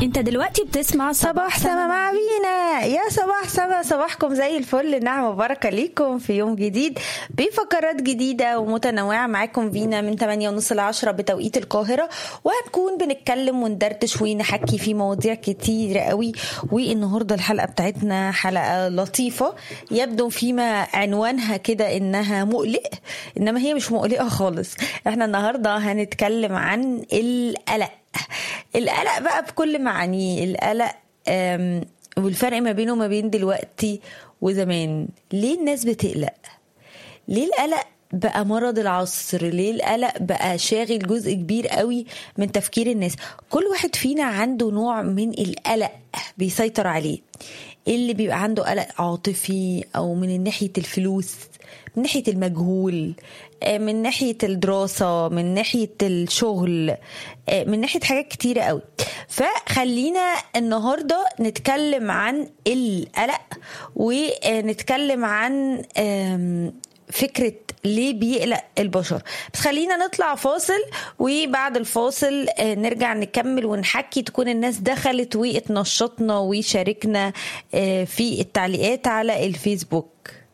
انت دلوقتي بتسمع صباح سما مع بينا يا صباح سما صباحكم زي الفل نعمة وبركة ليكم في يوم جديد بفقرات جديدة ومتنوعة معاكم فينا من 8 ونص ل 10 بتوقيت القاهرة وهنكون بنتكلم وندردش ونحكي في مواضيع كتير قوي والنهاردة الحلقة بتاعتنا حلقة لطيفة يبدو فيما عنوانها كده انها مقلق انما هي مش مقلقة خالص احنا النهاردة هنتكلم عن القلق القلق بقى بكل معانيه القلق أم، والفرق ما بينه وما بين دلوقتي وزمان ليه الناس بتقلق ليه القلق بقى مرض العصر ليه القلق بقى شاغل جزء كبير قوي من تفكير الناس كل واحد فينا عنده نوع من القلق بيسيطر عليه اللي بيبقى عنده قلق عاطفي او من ناحيه الفلوس من ناحيه المجهول آه، من ناحيه الدراسه من ناحيه الشغل آه، من ناحيه حاجات كتيره قوي فخلينا النهارده نتكلم عن القلق ونتكلم عن آم، فكرة ليه بيقلق البشر بس خلينا نطلع فاصل وبعد الفاصل آه، نرجع نكمل ونحكي تكون الناس دخلت واتنشطنا وشاركنا آه، في التعليقات على الفيسبوك